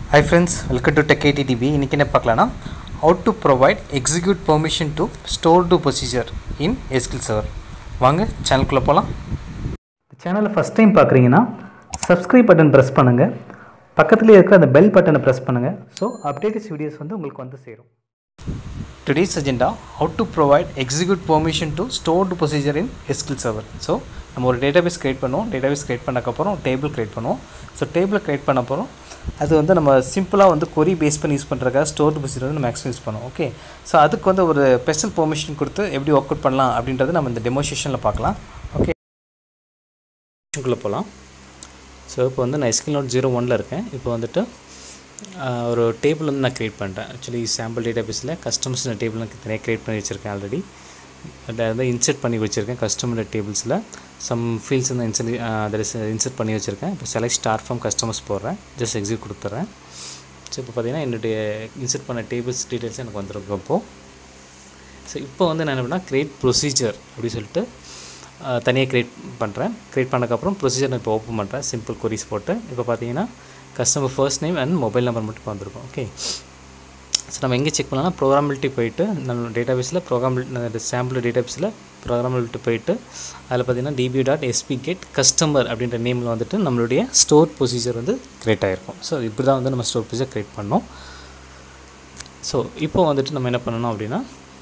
high friends welcome to tech IT TV இன்றைக்கி என்ன பார்க்கலாம்னா how to provide execute permission to stored procedure in SQL server வாங்க சேனலுக்குள்ளே போகலாம் சேனலை ஃபஸ்ட் டைம் பார்க்குறீங்கன்னா சப்ஸ்கிரைப் பட்டன் ப்ரெஸ் பண்ணுங்கள் பக்கத்துலேயே இருக்கிற அந்த பெல் பட்டனை ப்ரெஸ் பண்ணுங்கள் ஸோ அப்டேட்டஸ் வீடியோஸ் வந்து உங்களுக்கு வந்து சேரும் today's agenda how to provide execute permission to stored procedure in SQL server so நம்ம ஒரு டேட்டாபேஸ் க்ரியேட் பண்ணுவோம் டேட்டாபேஸ் க்ரியேட் பண்ணக்கப்புறம் டேபிள் க்ரியேட் பண்ணுவோம் ஸோ டேபிள் க்ரியேட் பண்ண அப்புறம் அது வந்து நம்ம சிம்பிளாக வந்து கொரி பேஸ் பண்ணி யூஸ் பண்ணுறதுக்காக ஸ்டோர் டு ப்ரொசீஜர் வந்து மேக்ஸிமம் யூஸ் பண்ணுவோம் ஓகே ஸோ அதுக்கு வந்து ஒரு ஸ்பெஷல் பெர்மிஷன் கொடுத்து எப்படி ஒர்க் அவுட் பண்ணலாம் அப்படின்றது நம்ம இந்த டெமோஸ்ட்ரேஷனில் பார்க்கலாம் ஓகே குள்ளே போகலாம் ஸோ இப்போ வந்து நான் எஸ்கில் நோட் ஜீரோ ஒனில் இருக்கேன் இப்போ வந்துட்டு ஆஹ், ஒரு டேபிள் வந்து நான் க்ரியேட் பண்ணிட்டேன் ஆக்சுவலி சாம்பிள் டேட்டாபேஸில் கஸ்டமர்ஸ் டேபிள் நான் தனியாக க்ரியேட் பண்ணி வச்சுருக்கேன் ஆல்ரெடி அதை வந்து இன்சர்ட் பண்ணி வச்சுருக்கேன் கஸ்டமர் டேபிள்ஸில் சம் ஃபீல்ட்ஸ் வந்து இன்சர்ட் அதில் இன்சர்ட் பண்ணி வச்சுருக்கேன் இப்போ செலக்ட் ஸ்டார் ஃபார்ம் கஸ்டமர்ஸ் போடுறேன் ஜஸ்ட் எக்ஸிட் கொடுத்துட்றேன் ஸோ இப்போ பார்த்தீங்கன்னா என்னுடைய இன்சர்ட் பண்ண டேபிள்ஸ் டீட்டெயில்ஸ் எனக்கு வந்துருக்கும் இப்போது ஸோ இப்போ வந்து நான் என்ன பண்ணால் க்ரியேட் ப்ரொசீஜர் அப்படி சொல்லிட்டு தனியாக க்ரியேட் பண்ணுறேன் க்ரியேட் பண்ணக்கப்புறம் ப்ரொசீஜர் நான் இப்போ ஓப்பன் பண்ணுறேன் சிம்பிள் கொரிஸ் போட்டு இப்போ பார்த்தீங்கன்னா customer first name and mobile number மட்டும் இப்போ வந்திருக்கும் ஓகே ஸோ நம்ம எங்கே செக் பண்ணலாம்னா ப்ரோக்ராமிலிட்டி போயிட்டு நம்ம டேட்டாபேஸில் ப்ரோக்ராம் சாம்பிள் டேட்டாபேஸில் ப்ரோக்ராமிலிட்டி போயிட்டு அதில் பார்த்தீங்கன்னா DB dot SP get customer அப்படின்ற நேமில் வந்துட்டு நம்மளுடைய ஸ்டோர் ப்ரொசீஜர் வந்து க்ரியேட் ஆகிருக்கும் ஸோ இப்படி தான் வந்து நம்ம ஸ்டோர் ப்ரொசீஜர் க்ரியேட் பண்ணோம் ஸோ இப்போ வந்துட்டு நம்ம என்ன பண்ணணும் அப்படின்னா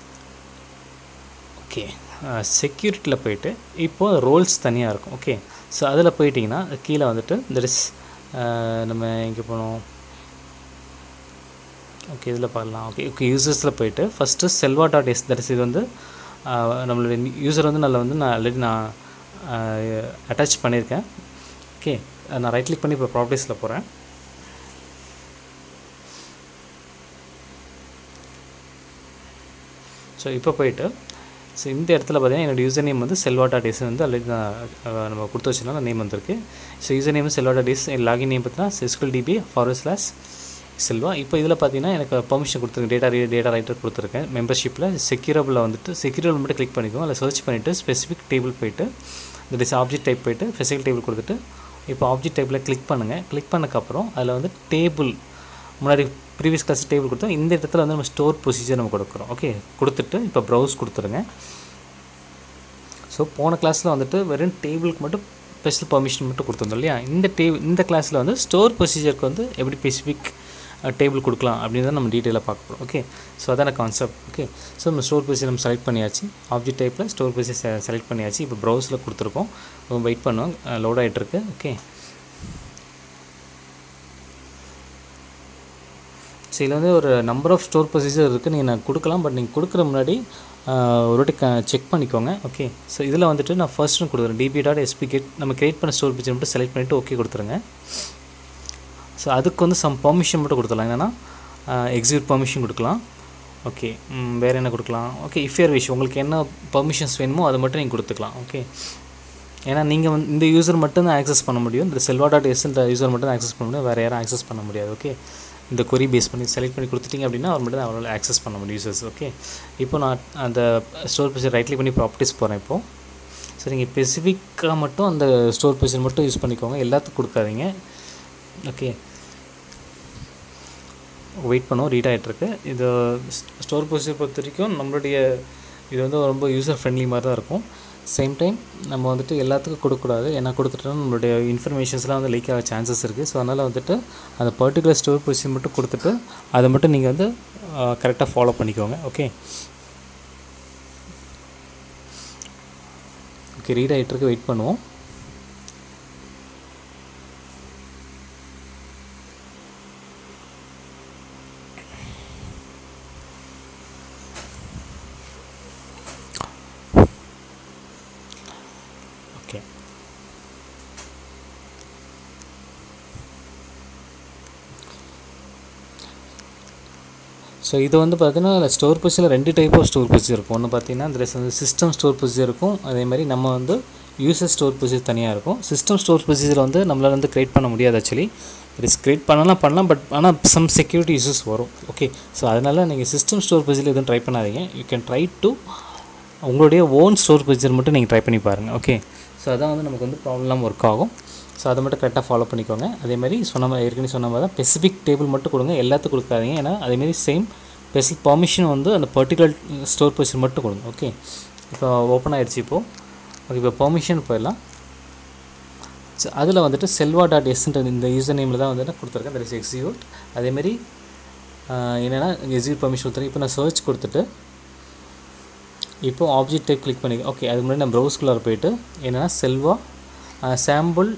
ஓகே செக்யூரிட்டியில் போயிட்டு இப்போது ரோல்ஸ் தனியாக இருக்கும் ஓகே ஸோ அதில் போயிட்டிங்கன்னா கீழே வந்துட்டு தட் இஸ் நம்ம எங்கே போனோம் ஓகே இதில் பார்க்கலாம் ஓகே ஓகே யூசர்ஸில் போயிட்டு first Selva dot S that is இது வந்து ஆஹ், நம்மளுடைய யூசர் வந்து நல்ல வந்து நான் ஆல்ரெடி நான் அட்டாச் பண்ணியிருக்கேன் ஓகே நான் ரைட் கிளிக் பண்ணி இப்போ ப்ராப்பர்ட்டிஸில் போகிறேன் ஸோ இப்போ போயிட்டு ஸோ இந்த இடத்துல பார்த்தீங்கன்னா என்னோட யூசர் நேம் வந்து செல்வா டாட் எஸ் வந்து ஆல்ரெடி நான் அஹ், நம்ம கொடுத்து வச்சனால நேம் வந்திருக்கு so user name Selva dot S login name பார்த்தீங்கன்னா SQL DB forward slash Selva இப்போ இதில் பார்த்தீங்கன்னா எனக்கு பர்மிஷன் கொடுத்துருக்கேன் டேட்டா ரீ டேட்டா ரைட்டர் கொடுத்துருக்கேன் மெம்பர்ஷிப்பில் செக்யூரபிளில் வந்துட்டு செக்யூரபிள் மட்டும் கிளிக் பண்ணிக்கோங்க அதில் சர்ச் பண்ணிவிட்டு ஸ்பெசிஃபிக் டேபிள் போயிட்டு இந்த டிஸ் ஆப்ஜெக்ட் டைப் போயிட்டு ஃபெசிக்கல் டேபிள் கொடுத்துட்டு இப்போ ஆப்ஜெக்ட் டைப்பில் கிளிக் பண்ணுங்கள் கிளிக் பண்ணக்கப்புறம் அதில் வந்து டேபிள் முன்னாடி ப்ரீவியஸ் கிளாஸ் டேபிள் கொடுத்தோம் இந்த இடத்துல வந்து நம்ம ஸ்டோர் ப்ரொசீஜர் நம்ம கொடுக்குறோம் ஓகே கொடுத்துட்டு இப்போ ப்ரௌஸ் கொடுத்துருங்க ஸோ போன கிளாஸில் வந்துட்டு வெறும் டேபிளுக்கு மட்டும் ஸ்பெஷல் பர்மிஷன் மட்டும் கொடுத்துருந்தோம் இல்லையா இந்த டேபிள் இந்த கிளாஸில் வந்து ஸ்டோர் ப்ரொசீஜருக்கு வந்து எப்படி ஸ்பெசிஃபிக் டேபிள் கொடுக்கலாம் அப்படின்னு தான் நம்ம டீட்டெயிலாக பார்க்க போகிறோம் ஓகே ஸோ அதான கான்செப்ட் ஓகே ஸோ நம்ம ஸ்டோர் ப்ரொசீஜர் நம்ம செலக்ட் பண்ணியாச்சு ஆப்ஜெக்ட் டைப்பில் ஸ்டோர் ப்ரொசீஜர் செலக்ட் பண்ணியாச்சு இப்போ ப்ரௌஸில் கொடுத்துருக்கோம் வெயிட் பண்ணுவோம் லோட் ஆகிட்டுருக்கு ஓகே ஸோ இதில் வந்து ஒரு நம்பர் ஆஃப் ஸ்டோர் ப்ரொசீஜர் இருக்குது நீங்கள் நான் கொடுக்கலாம் பட் நீங்கள் கொடுக்குற முன்னாடி ஆஹ், ஒரு வாட்டி க செக் பண்ணிக்கோங்க ஓகே ஸோ இதில் வந்துட்டு நான் ஃபர்ஸ்ட்டு கொடுக்குறேன் டிபி டாட் எஸ்பி கேட் நம்ம கிரியேட் பண்ண ஸ்டோர் ப்ரொசீஜர் மட்டும் செலக்ட் பண்ணிவிட்டு ஓகே கொடுத்துருங்க ஸோ அதுக்கு வந்து சம் பர்மிஷன் மட்டும் கொடுத்துடலாம் என்னென்னா எக்ஸிக்யூட் பர்மிஷன் கொடுக்கலாம் ஓகே வேறு என்ன கொடுக்கலாம் ஓகே இஃபியர் விஷ் உங்களுக்கு என்ன பர்மிஷன்ஸ் வேணுமோ அதை மட்டும் நீங்கள் கொடுத்துக்கலாம் ஓகே ஏன்னா நீங்கள் வந்து இந்த யூசர் மட்டும் தான் ஆக்சஸ் பண்ண முடியும் இந்த செல்வா டாட் எஸ்ன்ற யூசர் மட்டும் தான் ஆக்சஸ் பண்ண முடியும் வேறு யாரும் ஆக்சஸ் பண்ண முடியாது ஓகே இந்த கொரி பேஸ் பண்ணி செலக்ட் பண்ணி கொடுத்துட்டீங்க அப்படின்னா அவர் மட்டும் தான் அவரால் ஆக்சஸ் பண்ண முடியும் யூசர்ஸ் ஓகே இப்போ நான் அந்த ஸ்டோர் பொசிஷன் ரைட் கிளிக் பண்ணி ப்ராப்பர்ட்டிஸ் போகிறேன் இப்போது ஸோ நீங்கள் ஸ்பெசிஃபிக்காக மட்டும் அந்த ஸ்டோர் பொசிஷன் மட்டும் யூஸ் பண்ணிக்கோங்க எல்லாத்துக்கும் கொடுக்காதீங்க ஓகே வெயிட் பண்ணோம் ரீட் ஆகிட்டுருக்கு இது ஸ்டோர் ப்ரொசீஜர் பொறுத்த வரைக்கும் நம்மளுடைய இது வந்து ரொம்ப யூசர் ஃப்ரெண்ட்லி மாதிரி தான் இருக்கும் சேம் டைம் நம்ம வந்துட்டு எல்லாத்துக்கும் கொடுக்கக்கூடாது ஏன்னா கொடுத்துட்டோம்னா நம்மளுடைய இன்ஃபர்மேஷன்ஸ்லாம் வந்து லீக் ஆக சான்சஸ் இருக்குது ஸோ அதனால் வந்துட்டு அந்த பர்டிகுலர் ஸ்டோர் பொசிஷன் மட்டும் கொடுத்துட்டு அதை மட்டும் நீங்கள் வந்து கரெக்டாக ஃபாலோ பண்ணிக்கோங்க ஓகே ஓகே ரீட் ஆகிட்டுருக்கு வெயிட் பண்ணுவோம் ஓகே ஸோ இது வந்து பார்த்தீங்கன்னா ஸ்டோர் ப்ரொசீஜர் ரெண்டு டைப் ஆஃப் ஸ்டோர் ப்ரொசீஜர் இருக்கும் ஒன்று பார்த்தீங்கன்னா இந்த வந்து சிஸ்டம் ஸ்டோர் ப்ரொசீஜர் இருக்கும் அதே மாதிரி நம்ம வந்து யூசர் ஸ்டோர் ப்ரொசீஜர் தனியாக இருக்கும் சிஸ்டம் ஸ்டோர் ப்ரொசீஜர் வந்து நம்மளால் வந்து க்ரியேட் பண்ண முடியாது ஆக்சுவலி இட்ஸ் க்ரியேட் பண்ணலாம் பண்ணலாம் பட் ஆனால் சம் செக்யூரிட்டி இஷ்யூஸ் வரும் ஓகே ஸோ அதனால் நீங்கள் சிஸ்டம் ஸ்டோர் ப்ரொசீஜர் எதுவும் ட்ரை பண்ணாதீங்க யூ கேன் ட்ரை டு உங்களுடைய ஓன் ஸ்டோர் ப்ரொசீஜர் மட்டும் நீங்கள் ட்ரை பண்ணி பாருங்கள் ஓகே ஸோ அதான் வந்து நமக்கு வந்து ப்ராப்ளம் ஒர்க் ஆகும் ஸோ அதை மட்டும் கரெக்டாக ஃபாலோ பண்ணிக்கோங்க அதே மாதிரி சொன்ன மாதிரி ஏற்கனவே சொன்ன மாதிரி தான் ஸ்பெசிஃபிக் டேபிள் மட்டும் கொடுங்க எல்லாத்துக்கும் கொடுக்காதீங்க ஏன்னா அதேமாரி சேம் ஸ்பெசிஃபிக் பர்மிஷன் வந்து அந்த பர்டிகுலர் ஸ்டோர் ப்ரொசீஜர் மட்டும் கொடுங்க ஓகே இப்போ ஓப்பன் ஆகிடுச்சு இப்போது ஓகே இப்போ பர்மிஷன் போயிடலாம் ஸோ அதில் வந்துட்டு செல்வா டாட் எஸ்ன்ற இந்த யூசர் நேமில் தான் வந்துட்டு கொடுத்துருக்கேன் தட் இஸ் எக்ஸிக்யூட் அதேமாரி என்னென்னா எக்ஸிக்யூட் பர்மிஷன் கொடுத்துருக்கேன் இப்போ நான் சர்ச் கொடுத்துட்டு இப்போ ஆப்ஜெக்ட் டைப் கிளிக் பண்ணி ஓகே அதுக்கு முன்னாடி நான் ப்ரௌஸ்குள்ளார போயிட்டு என்னென்னா Selva sample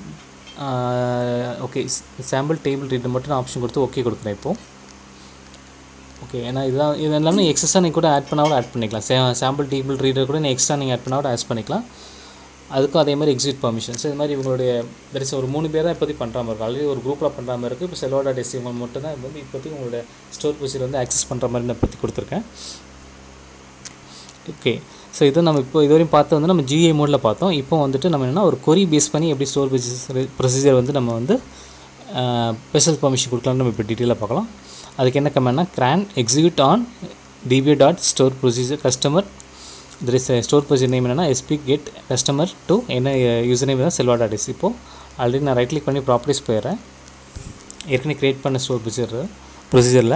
okay sample table reader மட்டும் நான் ஆப்ஷன் கொடுத்து ஓகே கொடுக்குறேன் இப்போது ஓகே ஏன்னா இதுதான் இது எல்லாமே எக்ஸஸாக நீங்கள் கூட ஆட் பண்ணாலும் ஆட் பண்ணிக்கலாம் சே சாம்பிள் டேபிள் ரீடர் கூட நீங்கள் எக்ஸ்ட்ரா நீங்கள் ஆட் பண்ணாலும் ஆட் பண்ணிக்கலாம் அதுக்கும் அதே மாதிரி எக்ஸிட் பர்மிஷன்ஸ் இது மாதிரி இவங்களுடைய தரிசி ஒரு மூணு பேர் தான் இப்போதைக்கு பண்ணுற மாதிரி இருக்கும் ஆல்ரெடி ஒரு குரூப்பில் பண்ணுற மாதிரி இருக்குது இப்போ செல்வாடா டெஸ்டிவல் மட்டும் தான் வந்து இப்போதைக்கு உங்களோட ஸ்டோர் ப்ரொசீஜர் வந்து ஆக்சஸ் பண்ணுற மாதிரி நான் பற்றி கொடுத்துருக்கேன் ஓகே ஸோ இதை நம்ம இப்போ இதுவரையும் பார்த்து வந்து நம்ம ஜிஏ மோடில் பார்த்தோம் இப்போ வந்துட்டு நம்ம என்னென்னா ஒரு கொரி பேஸ் பண்ணி எப்படி ஸ்டோர் ப்ரொசீஜர் ப்ரொசீஜர் வந்து நம்ம வந்து ஸ்பெஷல் பர்மிஷன் கொடுக்கலாம்னு நம்ம இப்போ டீட்டெயிலாக பார்க்கலாம் அதுக்கு என்ன கமெண்ட்னா grant execute on DBA dot store procedure customer there is store procedure name என்னென்னா எஸ்பி கெட் கஸ்டமர் டு என்ன யூசர் நேம் தான் செல்வா டாட் இஸ் இப்போது ஆல்ரெடி நான் ரைட் கிளிக் பண்ணி ப்ராப்பர்ட்டிஸ் போயிடுறேன் ஏற்கனவே க்ரியேட் பண்ண ஸ்டோர் ப்ரொசீஜர் ப்ரொசீஜரில்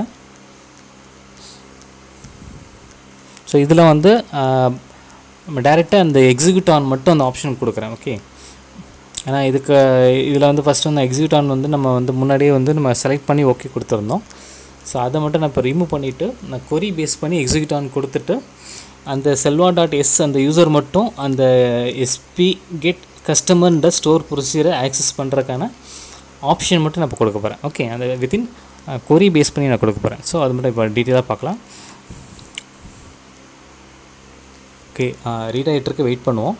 ஸோ இதில் வந்து நம்ம டேரெக்டாக அந்த எக்ஸிக்யூட் ஆன் மட்டும் அந்த ஆப்ஷன் கொடுக்குறேன் ஓகே ஏன்னா இதுக்கு இதில் வந்து ஃபஸ்ட்டு வந்து எக்ஸிக்யூட் ஆன் வந்து நம்ம வந்து முன்னாடியே வந்து நம்ம செலக்ட் பண்ணி ஓகே கொடுத்துருந்தோம் ஸோ அதை மட்டும் நான் இப்போ ரிமூவ் பண்ணிவிட்டு நான் கொரி பேஸ் பண்ணி எக்ஸிக்யூட் ஆன் கொடுத்துட்டு அந்த செல்வா டாட் எஸ் அந்த யூசர் மட்டும் அந்த எஸ்பி கெட் கஸ்டமர்ன்ற ஸ்டோர் ப்ரொசீஜரை ஆக்சஸ் பண்ணுறதுக்கான ஆப்ஷன் மட்டும் நான் இப்போ கொடுக்க போகிறேன் ஓகே அந்த வித்தின் கொரி பேஸ் பண்ணி நான் கொடுக்க போகிறேன் ஸோ அது மட்டும் இப்போ டீட்டெயிலாக பார்க்கலாம் ஓகே ரீட் ஆகிட்டுருக்கு வெயிட் பண்ணுவோம்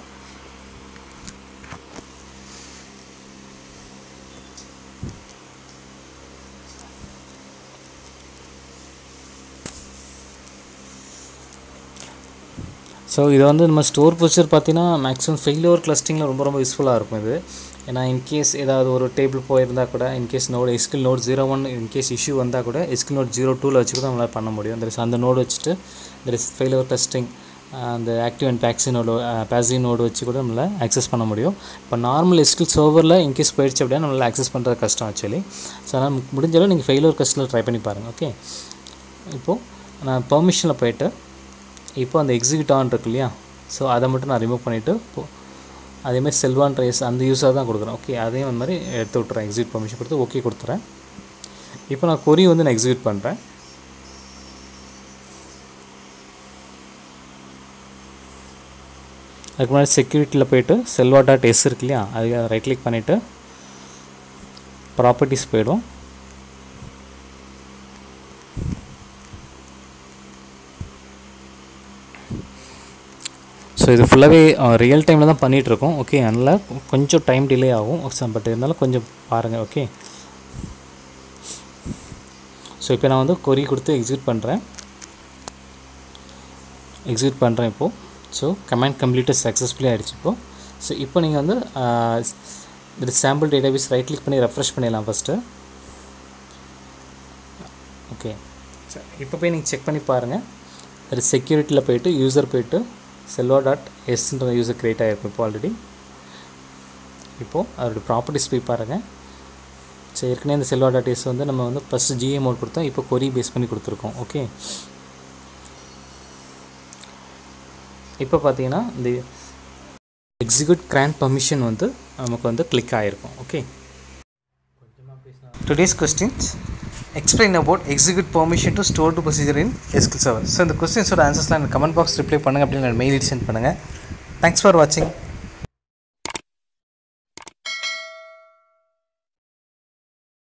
ஸோ இது வந்து நம்ம ஸ்டோர் ப்ரொசீஜர் பார்த்தீங்கன்னா மேக்ஸிமம் ஃபெயிலியர் கிளஸ்டிங்கில் ரொம்ப ரொம்ப யூஸ்ஃபுல்லாக இருக்கும் இது ஏன்னா இன்கேஸ் ஏதாவது ஒரு டேபிள் போயிருந்தால் கூட in case node SQL node zero one in case issue வந்தால் கூட எஸ்கில் நோட் ஜீரோ டூவில் வச்சு கூட நம்மளால் பண்ண முடியும் தெர் இஸ் அந்த நோடு வச்சுட்டு தெர் இஸ் ஃபெயிலியர் டெஸ்டிங் அந்த active and passive node passive node வச்சு கூட நம்மளால் ஆக்சஸ் பண்ண முடியும் இப்போ நார்மல் எஸ்கில் சர்வரில் இன்கேஸ் போயிடுச்சு அப்படின்னா நம்மளால் ஆக்சஸ் பண்ணுறது கஷ்டம் ஆக்சுவலி ஸோ அதனால் முடிஞ்சாலும் நீங்கள் ஃபெயிலியர் கஸ்டில் ட்ரை பண்ணி பாருங்கள் ஓகே இப்போது நான் பெர்மிஷனில் போயிட்டு இப்போ அந்த எக்ஸிக்யூட் ஆன் இருக்கு இல்லையா ஸோ அதை மட்டும் நான் ரிமூவ் பண்ணிவிட்டு இப்போது அதேமாதிரி செல்வான் ரைஸ் அந்த யூஸாக தான் கொடுக்குறேன் ஓகே அதையும் அந்த மாதிரி எடுத்து விட்டுறேன் எக்ஸிக்யூட் பர்மிஷன் கொடுத்து ஓகே கொடுத்துறேன் இப்போ நான் கொரி வந்து நான் எக்ஸிக்யூட் பண்ணுறேன் அதுக்கு முன்னாடி செக்யூரிட்டியில் போயிட்டு செல்வா டாட் எஸ் இருக்கு இல்லையா அது ரைட் கிளிக் பண்ணிவிட்டு ப்ராப்பர்ட்டிஸ் போயிடும் ஸோ இது ஃபுல்லாகவே ரியல் டைமில் தான் பண்ணிகிட்ருக்கோம் ஓகே அதனால் கொஞ்சம் டைம் டிலே ஆகும் பட் இருந்தாலும் கொஞ்சம் பாருங்கள் ஓகே ஸோ இப்போ நான் வந்து கொரி கொடுத்து எக்ஸிக்யூட் பண்ணுறேன் எக்ஸிக்யூட் பண்ணுறேன் இப்போது ஸோ கமாண்ட் கம்ப்ளீட்டாக சக்ஸஸ்ஃபுல்லி ஆகிடுச்சு இப்போது ஸோ இப்போ நீங்கள் வந்து இந்த சாம்பிள் டேட்டாபேஸ் ரைட் கிளிக் பண்ணி ரெஃப்ரெஷ் பண்ணிடலாம் ஃபஸ்ட்டு ஓகே இப்போ போய் நீங்கள் செக் பண்ணி பாருங்கள் அது செக்யூரிட்டியில் போயிட்டு யூசர் போயிட்டு செல்வா டாட் எஸ்ன்ற யூசர் க்ரியேட் ஆகிருக்கும் இப்போ ஆல்ரெடி இப்போது அதோடய ப்ராப்பர்ட்டிஸ் போய் பாருங்கள் ஸோ ஏற்கனவே இந்த செல்வா டாட் எஸ் வந்து நம்ம வந்து ஃபஸ்ட்டு ஜிஏ மோட் கொடுத்தோம் இப்போ கொரி பேஸ் பண்ணி கொடுத்துருக்கோம் ஓகே இப்போ பார்த்தீங்கன்னா இந்த எக்ஸிக்யூட் கிராண்ட் பர்மிஷன் வந்து நமக்கு வந்து கிளிக் ஆகிருக்கும் okay today's questions explain about execute permission to stored procedure in SQL server so இந்த கொஸ்டின்ஸோட ஆன்சர்ஸ்லாம் எனக்கு கமெண்ட் பாக்ஸ் ரிப்ளை பண்ணுங்கள் அப்படின்னு மெயில் சென்ட் பண்ணுங்கள் தேங்க்ஸ் ஃபார் வாட்சிங்